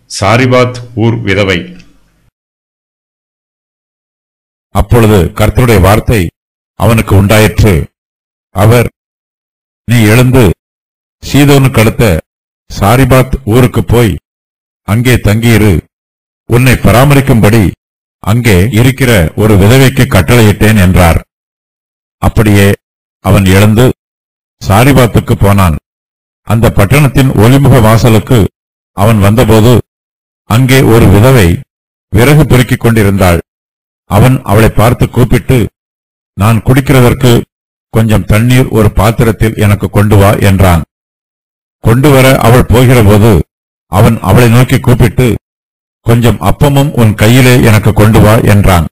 சாரிபாத் ஊர் விதவை அப்பொழுது கர்த்தருடைய வார்த்தை அவனுக்கு உண்டாயிற்று அவர் நீ எழுந்து சீதோனுக்கு அடுத்த சாரிபாத் ஊருக்கு போய் அங்கே தங்கியிரு உன்னை பராமரிக்கும்படி அங்கே இருக்கிற ஒரு விதவைக்கு கட்டளையிட்டேன் என்றார் அப்படியே அவன் எழுந்து சாரிபாத்துக்கு போனான் அந்த பட்டணத்தின் ஒலிமுக வாசலுக்கு அவன் வந்தபோது அங்கே ஒரு விதவை விறகு பெருக்கிக் கொண்டிருந்தாள் அவன் அவளை பார்த்து கூப்பிட்டு நான் குடிக்கிறதற்கு கொஞ்சம் தண்ணீர் ஒரு பாத்திரத்தில் எனக்கு கொண்டு வா என்றான் கொண்டு வர அவள் போகிறபோது அவன் அவளை நோக்கி கூப்பிட்டு கொஞ்சம் அப்பமும் உன் கையிலே எனக்கு கொண்டு வா என்றான்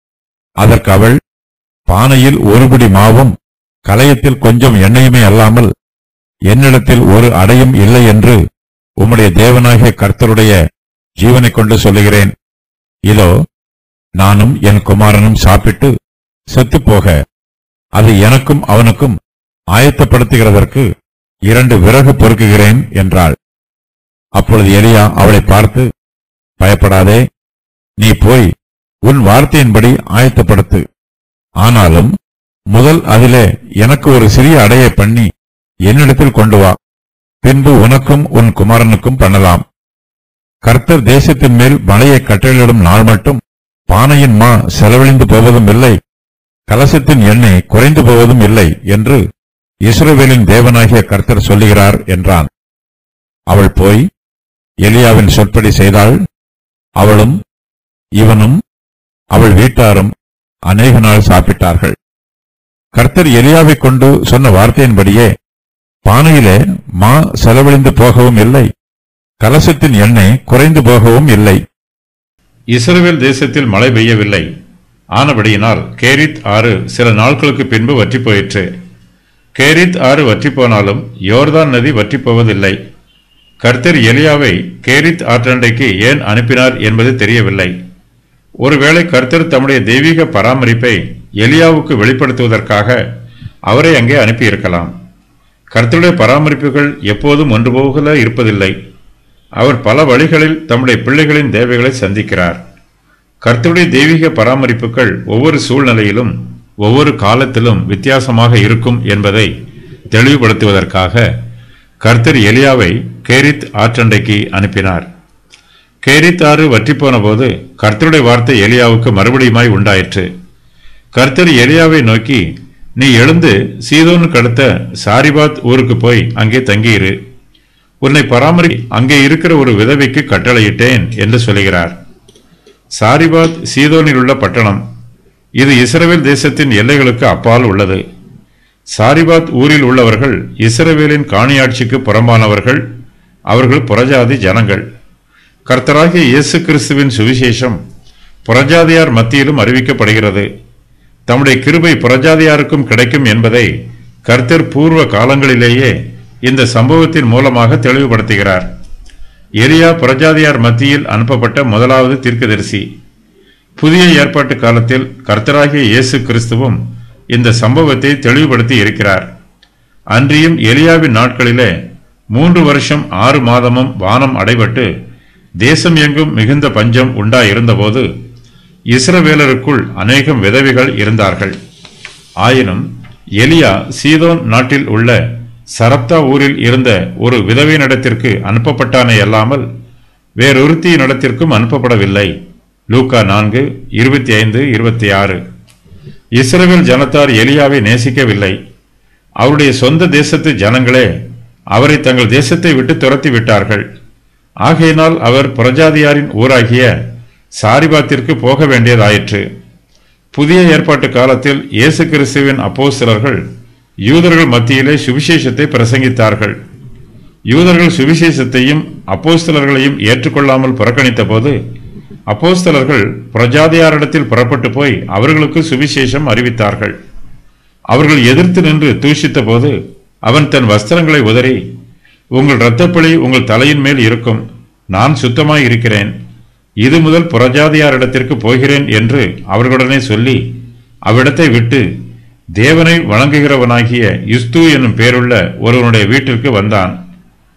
அதற்கு அவள் பானையில் ஒருபடி மாவும் கலயத்தில் கொஞ்சம் எண்ணெயுமே அல்லாமல் என்னிடத்தில் ஒரு அடையும் இல்லை என்று உம்முடைய தேவனாகிய கர்த்தருடைய ஜீவனைக் கொண்டு சொல்லுகிறேன் இதோ நானும் என் குமாரனும் சாப்பிட்டு செத்துப்போக அது எனக்கும் அவனுக்கும் ஆயத்தப்படுத்துகிறதற்கு இரண்டு விறகு பொறுக்குகிறேன் என்றாள் அப்பொழுது எலியா அவளை பார்த்து பயப்படாதே நீ போய் உன் வார்த்தையின்படி ஆயத்தப்படுத்து ஆனாலும் முதல் அதிலே எனக்கு ஒரு சிறிய அடையை பண்ணி என்னிடத்தில் கொண்டு வா பின்பு உனக்கும் உன் குமாரனுக்கும் பண்ணலாம் கர்த்தர் தேசத்தின் மேல் மலையை கட்டளையிடும் நாள் மட்டும் பானையின் மா செலவழிந்து போவதும் இல்லை கலசத்தின் எண்ணெய் குறைந்து போவதும் இல்லை என்று இஸ்ரவேலின் தேவனாகிய கர்த்தர் சொல்லுகிறார் என்றான் அவள் போய் எலியாவின் சொற்படி செய்தாள் அவளும் இவனும் அவள் வீட்டாரும் அநேக நாள் சாப்பிட்டார்கள் கர்த்தர் எலியாவைக் கொண்டு சொன்ன வார்த்தையின்படியே பானையிலே மா செலவழிந்து போகவும் இல்லை கலசத்தின் எண்ணெய் குறைந்து போகவும் இல்லை இஸ்ரவேல் தேசத்தில் மழை பெய்யவில்லை ஆனபடியினால் கேரித் ஆறு சில நாட்களுக்கு பின்பு வற்றி போயிற்று கேரித் ஆறு வற்றி போனாலும் யோர்தான் நதி வற்றி போவதில்லை கர்த்தர் எலியாவை கேரித் ஆற்றண்டைக்கு ஏன் அனுப்பினார் என்பது தெரியவில்லை ஒருவேளை கர்த்தர் தம்முடைய தெய்வீக பராமரிப்பை எலியாவுக்கு வெளிப்படுத்துவதற்காக அவரை அங்கே அனுப்பியிருக்கலாம் கர்த்தருடைய பராமரிப்புகள் எப்போதும் ஒன்று போகல இருப்பதில்லை அவர் பல வழிகளில் தம்முடைய பிள்ளைகளின் தேவைகளை சந்திக்கிறார் கர்த்தருடைய தெய்வீக பராமரிப்புகள் ஒவ்வொரு சூழ்நிலையிலும் ஒவ்வொரு காலத்திலும் வித்தியாசமாக இருக்கும் என்பதை தெளிவுபடுத்துவதற்காக கர்த்தர் எலியாவை கேரித் ஆற்றண்டைக்கு அனுப்பினார் கேரித் ஆறு வற்றிப்போன போது கர்த்தருடைய வார்த்தை எலியாவுக்கு மறுபடியுமாய் உண்டாயிற்று கர்த்தர் எலியாவை நோக்கி நீ எழுந்து சீதோனுக்கு அடுத்த சாரிபாத் ஊருக்கு போய் அங்கே தங்கியிரு உன்னை பராமரி அங்கே இருக்கிற ஒரு விதவைக்கு கட்டளையிட்டேன் என்று சொல்கிறார் சாரிபாத் சீதோனில் உள்ள பட்டணம் இது இஸ்ரவேல் தேசத்தின் எல்லைகளுக்கு அப்பால் உள்ளது சாரிபாத் ஊரில் உள்ளவர்கள் இஸ்ரவேலின் காணியாட்சிக்கு புறம்பானவர்கள் அவர்கள் புறஜாதி ஜனங்கள் கர்த்தராகிய இயேசு கிறிஸ்துவின் சுவிசேஷம் புறஜாதியார் மத்தியிலும் அறிவிக்கப்படுகிறது தம்முடைய கிருபை புறஜாதியாருக்கும் கிடைக்கும் என்பதை கர்த்தர் பூர்வ காலங்களிலேயே இந்த சம்பவத்தின் மூலமாக தெளிவுபடுத்துகிறார் எலியா புறஜாதியார் மத்தியில் அனுப்பப்பட்ட முதலாவது தீர்க்கதரிசி புதிய ஏற்பாட்டு காலத்தில் கர்த்தராகிய இயேசு கிறிஸ்துவும் இந்த சம்பவத்தை தெளிவுபடுத்தி இருக்கிறார் அன்றியும் எலியாவின் நாட்களிலே மூன்று வருஷம் ஆறு மாதமும் வானம் அடைபட்டு தேசம் எங்கும் மிகுந்த பஞ்சம் உண்டாயிருந்தபோது இஸ்ரவேலருக்குள் அநேகம் விதவைகள் இருந்தார்கள் ஆயினும் எலியா சீதோன் நாட்டில் உள்ள சரப்தா ஊரில் இருந்த ஒரு விதவையினிடத்திற்கு அனுப்பப்பட்டானே அல்லாமல் வேறொருத்தியினிடத்திற்கும் அனுப்பப்படவில்லை லூக்கா நான்கு இருபத்தி ஐந்து இருபத்தி ஆறு இஸ்ரவேல் ஜனத்தார் எலியாவை நேசிக்கவில்லை அவருடைய சொந்த தேசத்து ஜனங்களே அவரை தங்கள் தேசத்தை விட்டு துரத்தி விட்டார்கள் ஆகையினால் அவர் புரஜாதியாரின் ஊராகிய சாரிபாத்திற்கு போக வேண்டியதாயிற்று புதிய ஏற்பாட்டு காலத்தில் இயேசு கிறிஸ்துவின் அப்போஸ்தலர்கள் யூதர்கள் மத்தியிலே சுவிசேஷத்தை பிரசங்கித்தார்கள் யூதர்கள் சுவிசேஷத்தையும் அப்போஸ்தலர்களையும் ஏற்றுக்கொள்ளாமல் புறக்கணித்த போது அப்போஸ்தலர்கள் பிரஜாதியாரிடத்தில் புறப்பட்டு போய் அவர்களுக்கு சுவிசேஷம் அறிவித்தார்கள் அவர்கள் எதிர்த்து நின்று தூஷித்த போது அவன் தன் வஸ்திரங்களை உதறி உங்கள் இரத்தப்பழி உங்கள் தலையின் மேல் இருக்கும் நான் சுத்தமாய் இருக்கிறேன் இது முதல் புறஜாதியாரிடத்திற்கு போகிறேன் என்று அவர்களுடனே சொல்லி அவ்விடத்தை விட்டு தேவனை வணங்குகிறவனாகிய யுஸ்து என்னும் பேருள்ள ஒருவனுடைய வீட்டிற்கு வந்தான்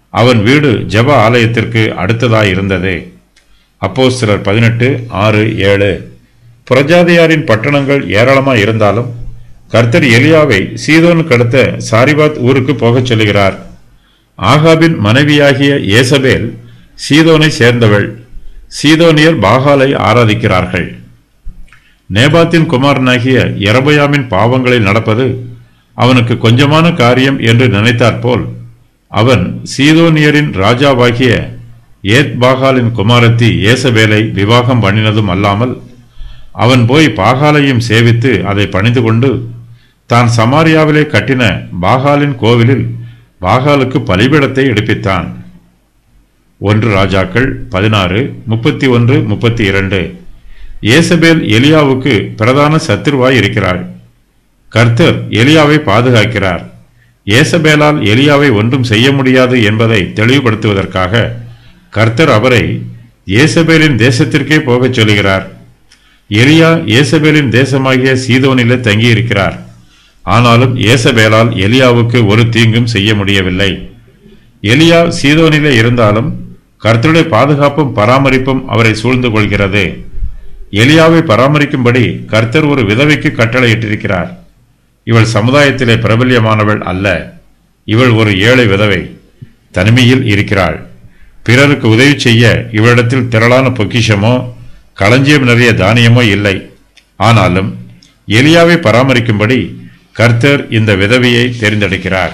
அவன் வீடு ஜெப ஆலயத்திற்கு அடுத்ததாயிருந்தது அப்போஸ்தலர் பதினெட்டு ஆறு ஏழு புரஜாதியாரின் பட்டணங்கள் ஏராளமாய் இருந்தாலும் கர்த்தர் எலியாவை சீதோனுக்கு அடுத்த சாரிபாத் ஊருக்கு போகச் சொல்லுகிறார் ஆகாபின் மனைவியாகிய ஏசபேல் சீதோனை சேர்ந்தவள் சீதோனியர் பாகாலை ஆராதிக்கிறார்கள் நேபாத்தின் குமாரனாகிய எரபயாமின் பாவங்களில் நடப்பது அவனுக்கு கொஞ்சமான காரியம் என்று நினைத்தாற்போல் அவன் சீதோனியரின் ராஜாவாகிய ஏத் பாகாலின் குமாரத்தி ஏசபேலை விவாகம் பண்ணினதும் அல்லாமல் அவன் போய் பாகாலையும் சேவித்து அதை பணிந்து கொண்டு தான் சமாரியாவிலே கட்டின பாகாலின் கோவிலில் பாகாலுக்கு பலிபீடத்தை எடுப்பித்தான் ஒன்று ராஜாக்கள் பதினாறு முப்பத்தி ஒன்று முப்பத்தி இரண்டு ஏசபேல் எலியாவுக்கு பிரதான சத்துருவாய் இருக்கிறாள் கர்த்தர் எலியாவை பாதுகாக்கிறார் ஏசபேலால் எலியாவை ஒன்றும் செய்ய முடியாது என்பதை தெளிவுபடுத்துவதற்காக கர்த்தர் அவரை ஏசபேலின் தேசத்திற்கே போகச் சொல்கிறார் எலியா ஏசபேலின் தேசமாகிய சீதோனிலே தங்கியிருக்கிறார் ஆனாலும் ஏசபேலால் எலியாவுக்கு ஒரு தீங்கும் செய்ய முடியவில்லை எலியா சீதோனிலே இருந்தாலும் கர்த்தருடைய பாதுகாப்பும் பராமரிப்பும் அவரை சூழ்ந்து கொள்கிறது எலியாவை பராமரிக்கும்படி கர்த்தர் ஒரு விதவைக்கு கட்டளையிட்டிருக்கிறார் இவள் சமுதாயத்திலே பிரபல்யமானவள் அல்ல இவள் ஒரு ஏழை விதவை தனிமையில் இருக்கிறாள் பிறருக்கு உதவி செய்ய இவளிடத்தில் திரளான பொக்கிஷமோ களஞ்சியம் நிறைய தானியமோ இல்லை ஆனாலும் எலியாவை பராமரிக்கும்படி கர்த்தர் இந்த விதவையை தேர்ந்தெடுக்கிறார்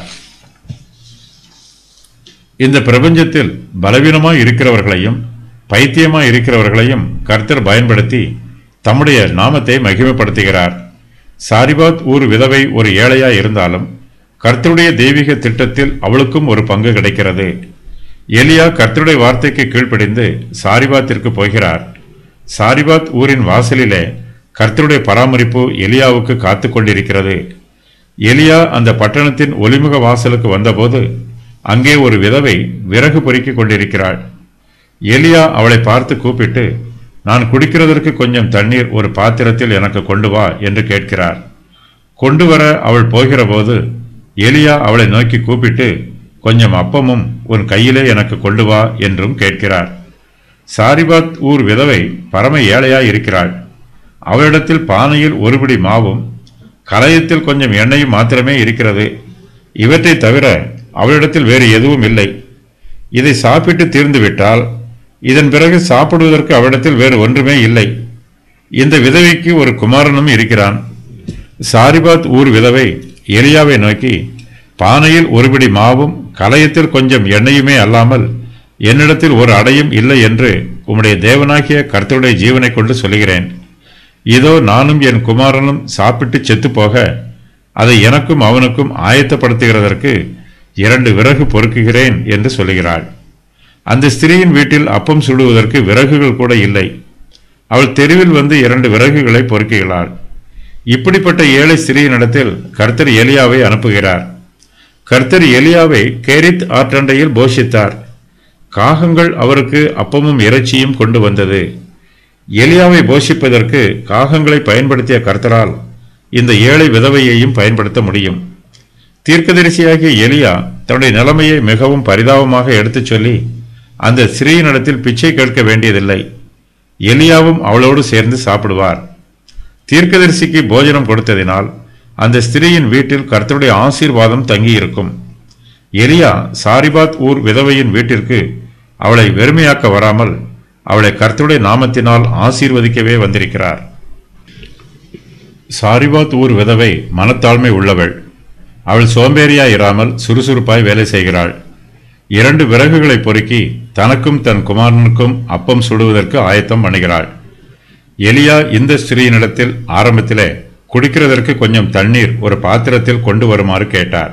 இந்த பிரபஞ்சத்தில் பலவீனமாய் இருக்கிறவர்களையும் பைத்தியமாய் இருக்கிறவர்களையும் கர்த்தர் பயன்படுத்தி தம்முடைய நாமத்தை மகிமைப்படுத்துகிறார் சாரிபாத் ஊர் விதவை ஒரு ஏழையாய் இருந்தாலும் கர்த்தருடைய தெய்வீக திட்டத்தில் அவளுக்கும் ஒரு பங்கு கிடைக்கிறது எலியா கர்த்தருடைய வார்த்தைக்கு கீழ்ப்படிந்து சாரிபாத்திற்கு போகிறார் சாரிபாத் ஊரின் வாசலிலே கர்த்தருடைய பராமரிப்பு எலியாவுக்கு காத்து கொண்டிருக்கிறது எலியா அந்த பட்டணத்தின் ஒலிமுக வாசலுக்கு வந்தபோது அங்கே ஒரு விதவை விறகு பொறுக்கிக் கொண்டிருக்கிறாள் எலியா அவளை பார்த்து கூப்பிட்டு நான் குடிக்கிறதற்கு கொஞ்சம் தண்ணீர் ஒரு பாத்திரத்தில் எனக்கு கொண்டு வா என்று கேட்கிறார் கொண்டு வர அவள் போகிறபோது எலியா அவளை நோக்கி கூப்பிட்டு கொஞ்சம் அப்பமும் உன் கையிலே எனக்கு கொண்டு வா என்றும் கேட்கிறார் சாரிபாத் ஊர் விதவை பரம ஏழையாய் இருக்கிறாள் அவளிடத்தில் பானையில் ஒருபடி மாவும் கலயத்தில் கொஞ்சம் எண்ணெயும் மாத்திரமே இருக்கிறது இவற்றை தவிர அவளிடத்தில் வேறு எதுவும் இல்லை இதை சாப்பிட்டு தீர்ந்துவிட்டால் இதன் பிறகு சாப்பிடுவதற்கு அவளிடத்தில் வேறு ஒன்றுமே இல்லை இந்த விதவைக்கு ஒரு குமாரனும் இருக்கிறான் சாரிபாத் ஊர் விதவை எலியாவை நோக்கி பானையில் ஒருபடி மாவும் கலயத்தில் கொஞ்சம் எண்ணெயுமே அல்லாமல் என்னிடத்தில் ஒரு அடையும் இல்லை என்று உம்முடைய தேவனாகிய கர்த்தருடைய ஜீவனை கொண்டு சொல்லுகிறேன் இதோ நானும் என் குமாரனும் சாப்பிட்டு செத்துப் போக அதை எனக்கும் அவனுக்கும் ஆயத்தப்படுத்துகிறதற்கு இரண்டு விறகு பொறுக்குகிறேன் என்று சொல்லுகிறாள் அந்த ஸ்திரீயின் வீட்டில் அப்பம் சுடுவதற்கு விறகுகள் கூட இல்லை அவள் தெருவில் வந்து இரண்டு விறகுகளை பொறுக்குகிறாள் இப்படிப்பட்ட ஏழை ஸ்திரீயினிடத்தில் கர்த்தர் எலியாவை அனுப்புகிறார் கர்த்தர் எலியாவை கேரித் ஆற்றண்டையில் போஷித்தார் காகங்கள் அவருக்கு அப்பமும் இறைச்சியும் கொண்டு வந்தது எலியாவை போஷிப்பதற்கு காகங்களை பயன்படுத்திய கர்த்தரால் இந்த ஏழை விதவையையும் பயன்படுத்த முடியும் தீர்க்கதரிசியாகிய எலியா தன்னுடைய நிலைமையை மிகவும் பரிதாபமாக எடுத்துச் சொல்லி அந்த ஸ்திரீயினிடத்தில் பிச்சை கேட்க வேண்டியதில்லை எலியாவும் அவளோடு சேர்ந்து சாப்பிடுவார் தீர்க்கதரிசிக்கு போஜனம் கொடுத்ததினால் அந்த ஸ்திரீயின் வீட்டில் கர்த்தருடைய ஆசீர்வாதம் தங்கியிருக்கும் எலியா சாரிபாத் ஊர் விதவையின் வீட்டிற்கு அவளை வெறுமையாக்க வராமல் அவளை கர்த்தருடைய நாமத்தினால் ஆசீர்வதிக்கவே வந்திருக்கிறார் சாரிபாத் ஊர் விதவை மனத்தாழ்மை உள்ளவள் அவள் சோம்பேறியா இராமல் சுறுசுறுப்பாய் வேலை செய்கிறாள் இரண்டு விறகுகளை பொறுக்கி தனக்கும் தன் குமாரனுக்கும் அப்பம் சுடுவதற்கு ஆயத்தம் பண்ணுகிறாள் எலியா இந்த ஸ்திரீயினிடத்தில் ஆரம்பத்திலே குடிக்கிறதற்கு கொஞ்சம் தண்ணீர் ஒரு பாத்திரத்தில் கொண்டு வருமாறு கேட்டார்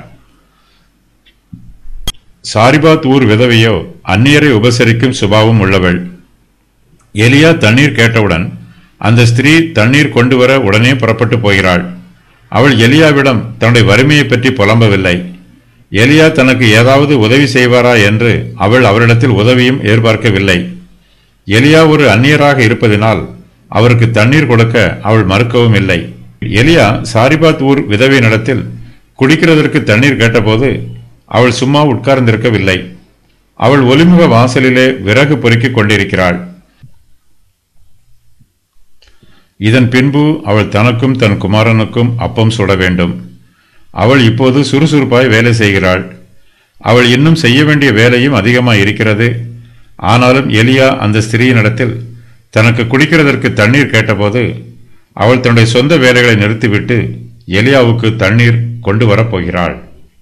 சாரிபாத் ஊர் விதவையோ அந்நியரை உபசரிக்கும் சுபாவம் உள்ளவள் எலியா தண்ணீர் கேட்டவுடன் அந்த ஸ்திரீ தண்ணீர் கொண்டு வர உடனே புறப்பட்டு போகிறாள் அவள் எலியாவிடம் தன்னுடைய வறுமையை பற்றி புலம்பவில்லை எலியா தனக்கு ஏதாவது உதவி செய்வாரா என்று அவள் அவரிடத்தில் உதவியும் எதிர்பார்க்கவில்லை எலியா ஒரு அந்நியராக இருப்பதினால் அவருக்கு தண்ணீர் கொடுக்க அவள் மறுக்கவும் இல்லை எலியா சாரிபாத் ஊர் விதவையினிடத்தில் குடிக்கிறதற்கு தண்ணீர் கேட்டபோது அவள் சும்மா உட்கார்ந்திருக்கவில்லை அவள் ஒலிமுக வாசலிலே விறகு பொறுக்கிக் கொண்டிருக்கிறாள் இதன் பின்பு அவள் தனக்கும் தன் குமாரனுக்கும் அப்பம் சுட வேண்டும் அவள் இப்போது சுறுசுறுப்பாய் வேலை செய்கிறாள் அவள் இன்னும் செய்ய வேண்டிய வேலையும் அதிகமாய் இருக்கிறது ஆனாலும் எலியா அந்த ஸ்திரீயினிடத்தில் தனக்கு குடிக்கிறதற்கு தண்ணீர் கேட்டபோது அவள் தன்னுடைய சொந்த வேலைகளை நிறுத்திவிட்டு எலியாவுக்கு தண்ணீர் கொண்டு வரப்போகிறாள்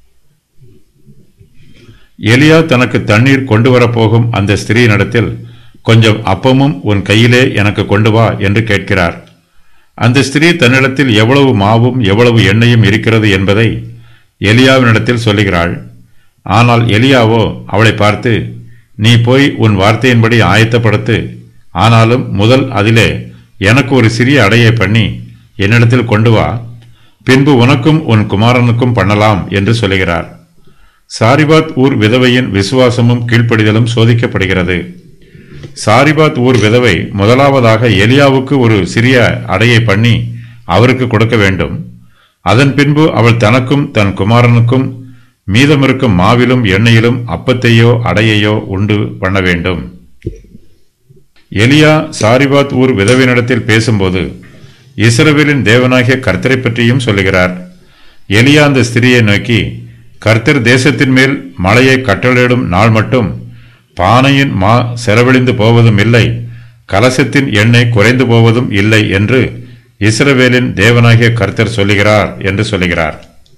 எலியா தனக்கு தண்ணீர் கொண்டு வரப்போகும் அந்த ஸ்திரீயினிடத்தில் கொஞ்சம் அப்பமும் உன் கையிலே எனக்கு கொண்டு வா என்று கேட்கிறார் அந்த ஸ்திரீ தன்னிடத்தில் எவ்வளவு மாவும் எவ்வளவு எண்ணெயும் இருக்கிறது என்பதை எலியாவினிடத்தில் சொல்லுகிறாள் ஆனால் எலியாவோ அவளை பார்த்து நீ போய் உன் வார்த்தையின்படி ஆயத்தப்படுத்து ஆனாலும் முதல் அதிலே எனக்கு ஒரு சிறிய அடையை பண்ணி என்னிடத்தில் கொண்டு வா பின்பு உனக்கும் உன் குமாரனுக்கும் பண்ணலாம் என்று சொல்லுகிறார் சாரிபாத் ஊர் விதவையின் விசுவாசமும் கீழ்ப்படிதலும் சோதிக்கப்படுகிறது சாரிபாத் ஊர் விதவை முதலாவதாக எலியாவுக்கு ஒரு சிறிய அடையை பண்ணி அவருக்கு கொடுக்க வேண்டும் அதன் பின்பு அவள் தனக்கும் தன் குமாரனுக்கும் மீதமிருக்கும் மாவிலும் எண்ணெயிலும் அப்பத்தையோ அடையையோ உண்டு பண்ண வேண்டும் எலியா சாரிபாத் ஊர் விதவையினிடத்தில் பேசும்போது இஸ்ரவேலின் தேவனாகிய கர்த்தரை பற்றியும் சொல்லுகிறார் எலியா அந்த ஸ்திரியை நோக்கி கர்த்தர் தேசத்தின் மேல் மழையை கட்டளையிடும் நாள் மட்டும் பானையின் மா செலவழிந்து போவதும் இல்லை கலசத்தின் எண்ணெய் குறைந்து போவதும் இல்லை என்று இஸ்ரவேலின் தேவனாகிய கர்த்தர் சொல்லுகிறார் என்று சொல்லுகிறார்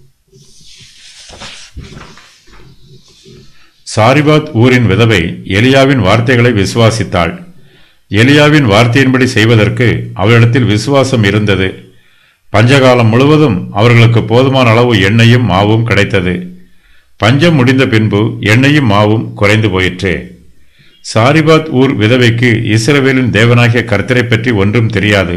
சாரிபாத் ஊரின் விதவை எலியாவின் வார்த்தைகளை விசுவாசித்தாள் எலியாவின் வார்த்தையின்படி செய்வதற்கு அவளிடத்தில் விசுவாசம் இருந்தது பஞ்சகாலம் முழுவதும் அவர்களுக்கு போதுமான அளவு எண்ணெயும் மாவும் கிடைத்தது பஞ்சம் முடிந்த பின்பு எண்ணெயும் மாவும் குறைந்து போயிற்று சாரிபாத் ஊர் விதவைக்கு இஸ்ரவேலின் தேவனாகிய கர்த்தரை பற்றி ஒன்றும் தெரியாது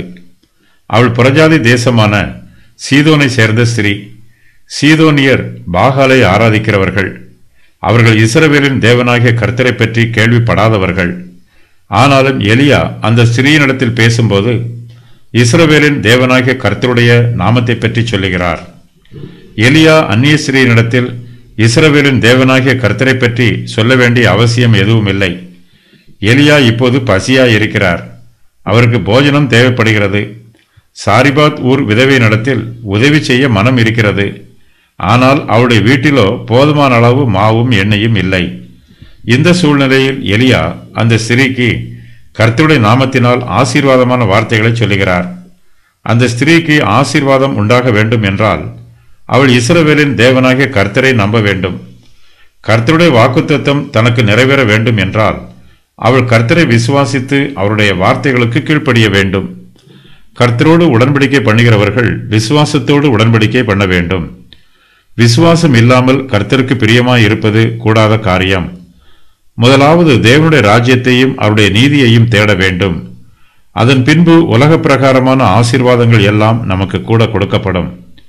அவள் புறஜாதி தேசமான சீதோனை சேர்ந்த ஸ்திரீ சீதோனியர் பாகாலை ஆராதிக்கிறவர்கள் அவர்கள் இஸ்ரவேலின் தேவனாகிய கர்த்தரை பற்றி கேள்விப்படாதவர்கள் ஆனாலும் எலியா அந்த ஸ்திரீயினிடத்தில் பேசும்போது இஸ்ரவேலின் தேவனாகிய கர்த்தருடைய நாமத்தை பற்றி சொல்லுகிறார் எலியா அந்நிய ஸ்திரீயினிடத்தில் இஸ்ரவேலின் தேவனாகிய கர்த்தரை பற்றி சொல்ல வேண்டிய அவசியம் எதுவும் இல்லை எலியா இப்போது பசியாய் இருக்கிறார் அவருக்கு போஜனம் தேவைப்படுகிறது சாரிபாத் ஊர் விதவை நடத்தில் உதவி செய்ய மனம் இருக்கிறது ஆனால் அவருடைய வீட்டிலோ போதுமான அளவு மாவும் எண்ணெயும் இல்லை இந்த சூழ்நிலையில் எலியா அந்த ஸ்திரீக்கு கர்த்தருடைய நாமத்தினால் ஆசீர்வாதமான வார்த்தைகளை சொல்லுகிறார் அந்த ஸ்திரீக்கு ஆசீர்வாதம் உண்டாக வேண்டும் என்றால் அவள் இஸ்ரவேலின் தேவனாகிய கர்த்தரை நம்ப வேண்டும் கர்த்தருடைய வாக்குத்தத்தம் தனக்கு நிறைவேற வேண்டும் என்றால் அவள் கர்த்தரை விசுவாசித்து அவருடைய வார்த்தைகளுக்கு கீழ்ப்படிய வேண்டும் கர்த்தரோடு உடன்படிக்கை பண்ணுகிறவர்கள் விசுவாசத்தோடு உடன்படிக்கை பண்ண வேண்டும் விசுவாசம் இல்லாமல் கர்த்தருக்கு பிரியமாய் இருப்பது கூடாத காரியம் முதலாவது தேவனுடைய ராஜ்யத்தையும் அவருடைய நீதியையும் தேட வேண்டும் அதன் பின்பு உலக பிரகாரமான ஆசீர்வாதங்கள் எல்லாம் நமக்கு கூட கொடுக்கப்படும்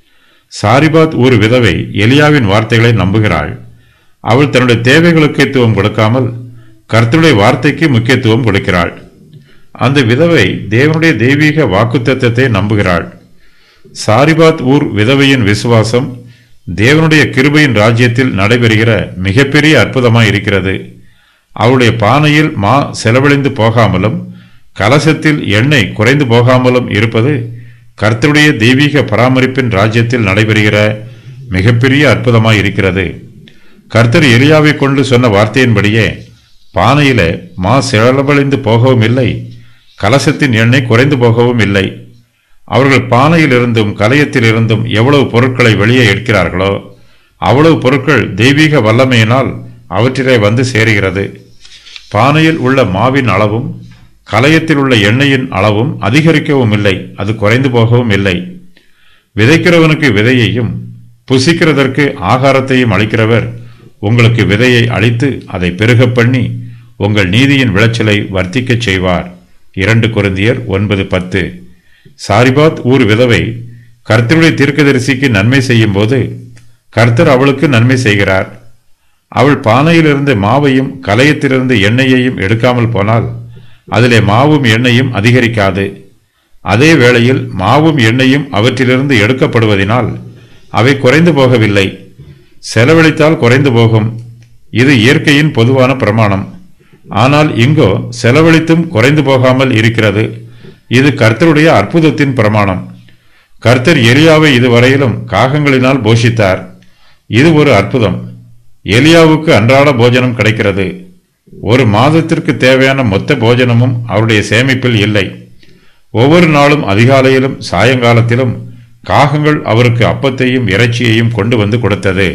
சாரிபாத் ஒரு விதவை எலியாவின் வார்த்தைகளை நம்புகிறாள் அவள் தன்னுடைய தேவைகளுக்கு முக்கியத்துவம் கொடுக்காமல் கர்த்தருடைய வார்த்தைக்கு முக்கியத்துவம் கொடுக்கிறாள் அந்த விதவை தேவனுடைய தெய்வீக வாக்குத்தத்தத்தை நம்புகிறாள் சாரிபாத் ஊர் விதவையின் விசுவாசம் தேவனுடைய கிருபையின் ராஜ்யத்தில் நடைபெறுகிற மிகப்பெரிய அற்புதமாய் இருக்கிறது அவளுடைய பானையில் மா செலவழிந்து போகாமலும் கலசத்தில் எண்ணெய் குறைந்து போகாமலும் இருப்பது கர்த்தருடைய தெய்வீக பராமரிப்பின் ராஜ்யத்தில் நடைபெறுகிற மிகப்பெரிய அற்புதமாய் இருக்கிறது கர்த்தர் எலியாவை கொண்டு சொன்ன வார்த்தையின்படியே பானையில மா செலவழிந்து போகவும் இல்லை கலசத்தின் எண்ணெய் குறைந்து போகவும் இல்லை அவர்கள் பானையிலிருந்தும் கலயத்திலிருந்தும் எவ்வளவு பொருட்களை வெளியே எடுக்கிறார்களோ அவ்வளவு பொருட்கள் தெய்வீக வல்லமையினால் அவற்றிலே வந்து சேருகிறது பானையில் உள்ள மாவின் அளவும் கலயத்தில் உள்ள எண்ணெயின் அளவும் அதிகரிக்கவும் இல்லை அது குறைந்து போகவும் இல்லை விதைக்கிறவனுக்கு விதையையும் புசிக்கிறதற்கு ஆகாரத்தையும் அளிக்கிறவர் உங்களுக்கு விதையை அளித்து அதை பெருகப் பண்ணி உங்கள் நீதியின் விளைச்சலை வர்த்திக்கச் செய்வார் இரண்டு குருந்தியர் ஒன்பது பத்து சாரிபாத் ஊர் விதவை கர்த்தருடைய தீர்க்கதரிசிக்கு நன்மை செய்யும் போது கர்த்தர் அவளுக்கு நன்மை செய்கிறார் அவள் பானையிலிருந்து மாவையும் கலயத்திலிருந்து எண்ணெயையும் எடுக்காமல் போனால் அதிலே மாவும் எண்ணெயும் அதிகரிக்காது அதே வேளையில் மாவும் எண்ணெயும் அவற்றிலிருந்து எடுக்கப்படுவதினால் அவை குறைந்து போகவில்லை செலவழித்தால் குறைந்து போகும் இது இயற்கையின் பொதுவான பிரமாணம் ஆனால் இங்கோ செலவழித்தும் குறைந்து போகாமல் இருக்கிறது இது கர்த்தருடைய அற்புதத்தின் பிரமாணம் கர்த்தர் எலியாவை இதுவரையிலும் காகங்களினால் போஷித்தார் இது ஒரு அற்புதம் எலியாவுக்கு அன்றாட போஜனம் கிடைக்கிறது ஒரு மாதத்திற்கு தேவையான மொத்த போஜனமும் அவருடைய சேமிப்பில் இல்லை ஒவ்வொரு நாளும் அதிகாலையிலும் சாயங்காலத்திலும் காகங்கள் அவருக்கு அப்பத்தையும் இறைச்சியையும் கொண்டு வந்து கொடுத்தது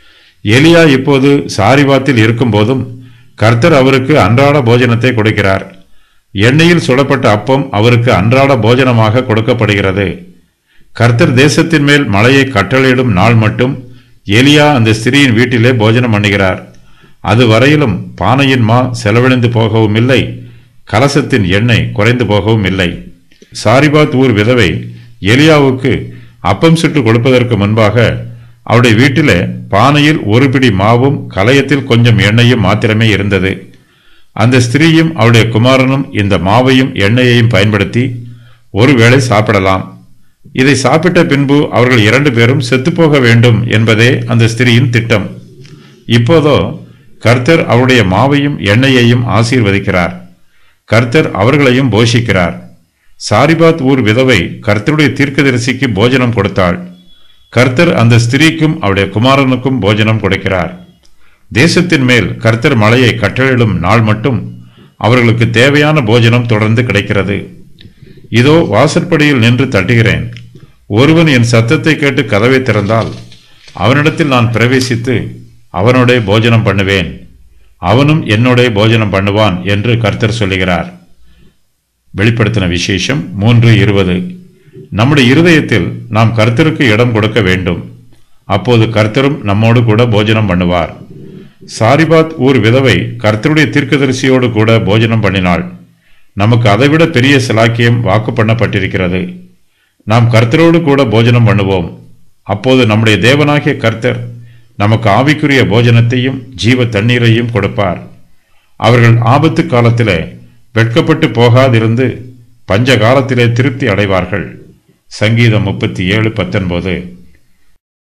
எலியா இப்போது சாரிவாத்தில் இருக்கும்போதும் கர்த்தர் அவருக்கு அன்றாட போஜனத்தை கொடுக்கிறார் எண்ணெயில் சுடப்பட்ட அப்பம் அவருக்கு அன்றாட போஜனமாக கொடுக்கப்படுகிறது கர்த்தர் தேசத்தின் மேல் மழையை கட்டளையிடும் நாள் மட்டும் எலியா அந்த ஸ்திரீயின் வீட்டிலே போஜனம் பண்ணுகிறார் அது வரையிலும் பானையின் மா செலவழிந்து போகவும் இல்லை கலசத்தின் எண்ணெய் குறைந்து போகவும் இல்லை சாரிபாத் ஊர் விதவை எலியாவுக்கு அப்பம் சுட்டு கொடுப்பதற்கு முன்பாக அவருடைய வீட்டிலே பானையில் ஒரு பிடி மாவும் கலயத்தில் கொஞ்சம் எண்ணெயும் மாத்திரமே இருந்தது அந்த ஸ்திரீயும் அவருடைய குமாரனும் இந்த மாவையும் எண்ணெயையும் பயன்படுத்தி ஒருவேளை சாப்பிடலாம் இதை சாப்பிட்ட பின்பு அவர்கள் இரண்டு பேரும் செத்துப்போக வேண்டும் என்பதே அந்த ஸ்திரீயின் திட்டம் இப்போதோ கர்த்தர் அவருடைய மாவையும் எண்ணெயையும் ஆசீர்வதிக்கிறார் கர்த்தர் அவர்களையும் போஷிக்கிறார் சாரிபாத் ஊர் விதவை கர்த்தருடைய தீர்க்கதரிசிக்கு போஜனம் கொடுத்தாள் கர்த்தர் அந்த ஸ்திரீக்கும் அவருடைய குமாரனுக்கும் போஜனம் கொடுக்கிறார் தேசத்தின் மேல் கர்த்தர் மழையை கட்டளிடும் நாள் மட்டும் அவர்களுக்கு தேவையான போஜனம் தொடர்ந்து கிடைக்கிறது இதோ வாசற்படியில் நின்று தட்டுகிறேன் ஒருவன் என் சத்தத்தை கேட்டு கதவை திறந்தால் அவனிடத்தில் நான் பிரவேசித்து அவனோட போஜனம் பண்ணுவேன் அவனும் என்னோட போஜனம் பண்ணுவான் என்று கர்த்தர் சொல்லுகிறார் வெளிப்படுத்தின விசேஷம் மூன்று இருபது நம்முடைய இருதயத்தில் நாம் கர்த்தருக்கு இடம் கொடுக்க வேண்டும் அப்போது கர்த்தரும் நம்மோடு கூட போஜனம் பண்ணுவார் சாரிபாத் ஊர் விதவை கர்த்தருடைய தீர்க்கதரிசியோடு கூட போஜனம் பண்ணினாள் நமக்கு அதைவிட பெரிய சிலாக்கியம் வாக்கு பண்ணப்பட்டிருக்கிறது நாம் கர்த்தரோடு கூட போஜனம் பண்ணுவோம் அப்போது நம்முடைய தேவனாகிய கர்த்தர் நமக்கு ஆவிக்குரிய போஜனத்தையும் ஜீவ தண்ணீரையும் கொடுப்பார் அவர்கள் ஆபத்து காலத்திலே வெட்கப்பட்டு போகாதிருந்து பஞ்ச காலத்திலே திருப்தி அடைவார்கள் சங்கீதம் முப்பத்தி ஏழு பத்தொன்பது